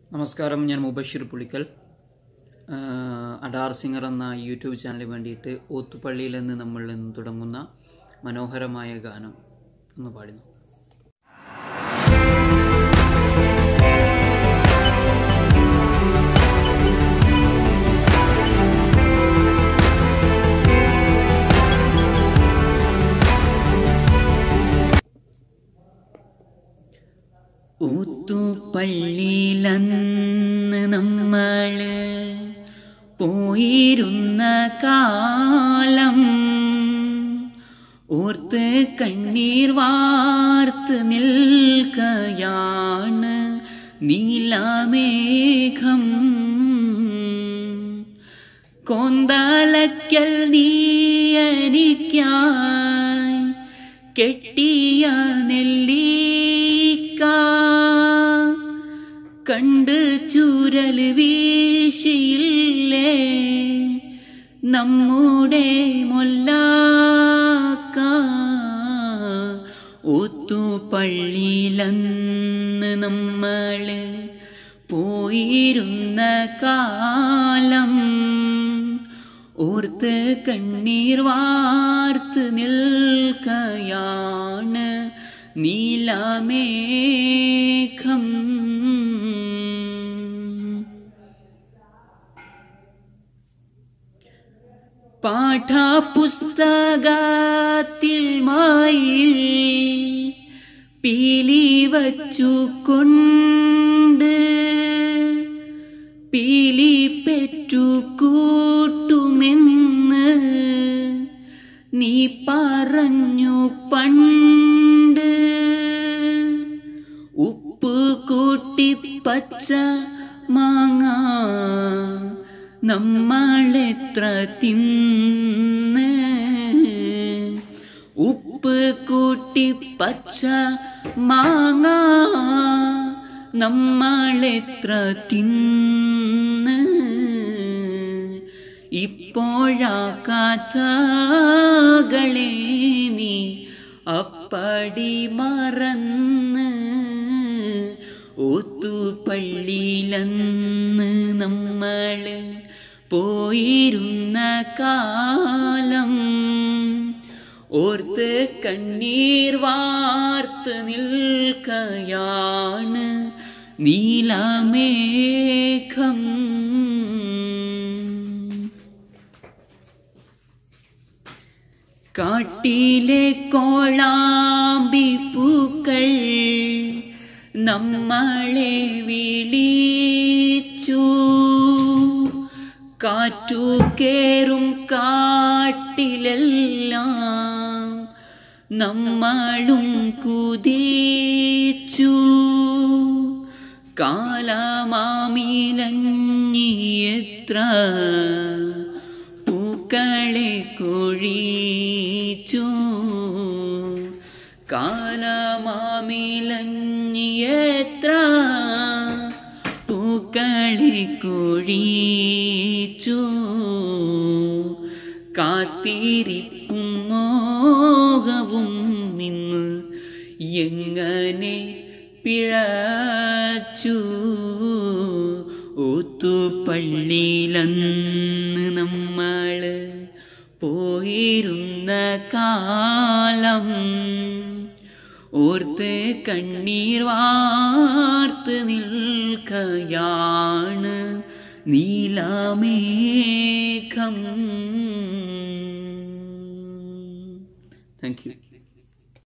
നമസ്കാരം ഞാൻ മുബഷിർ പുളിക്കൽ ആഹ് അഡാർ സിംഗർ എന്ന യൂട്യൂബ് ചാനലിന് വേണ്ടിയിട്ട് ഓത്തുപള്ളിയിൽ നിന്ന് നമ്മൾ നിന്ന് തുടങ്ങുന്ന മനോഹരമായ ഗാനം ഒന്ന് പാടുന്നു ഊത്തുപള്ളിയിലന്ന് നമ്മള് പോയിരുന്ന കാലം ഓർത്ത് കണ്ണീർ വാർത്ത് നിൽക്കയാണ് നീലമേഘം കോന്തലക്കൽ നീയനിക്കായി കെട്ടിയ നെല്ലിക്ക കണ്ട് ചൂരൽ വീശിയില്ലേ നമ്മുടെ മൊല്ലാക്ക ഒത്തുപള്ളിയിലന്ന് നമ്മള് പോയിരുന്ന കാലം ഓർത്ത് കണ്ണീർ വാർത്ത് നിൽക്കയാണ് നീലമേഘം പാഠപുസ്തകത്തിൽ മയിൽ പീലി വച്ചു കൊണ്ട് പീലി പെറ്റു കൂട്ടുമെന്ന് നീ പറഞ്ഞു പണ്ട് ഉപ്പ് കൂട്ടി പച്ച മാങ്ങ നമ്മളെത്ര തിന്ന് ഉപ്പ് കൂട്ടി പച്ച മാങ്ങ നമ്മളെത്ര തിന്ന് ഇപ്പോഴാ കഥകളെ നീ അപ്പടി മറന്ന് ഒത്തുപള്ളിയിലന്ന് നമ്മള് പോയിരുന്ന കാലം ഓർത്ത് കണ്ണീർ വാർത്ത് നിൽക്കയാണ് നീലമേഘം കാട്ടിലെ കോളാമ്പി പൂക്കൾ നമ്മളെ വിളിച്ചു കാറ്റു കേറും കാട്ടിലെല്ലാം നമ്മളും കുതിച്ചു കാലമാമിലഞ്ഞിയെത്ര പൂക്കളെ കൊഴിച്ചു കാലമാമിലഞ്ഞിയെത്ര പൂക്കളെ കൊഴിച്ചു കാത്തിരിപ്പും മോഹവും നിന്ന് എങ്ങനെ പിഴച്ചു ഒത്തുപള്ളിയിലന്ന് നമ്മള് പോയിരുന്ന കാലം ഓർത്ത് കണ്ണീർ വാർത്ത് നിൽക്കയാണ് നീലമേഘം താങ്ക് യു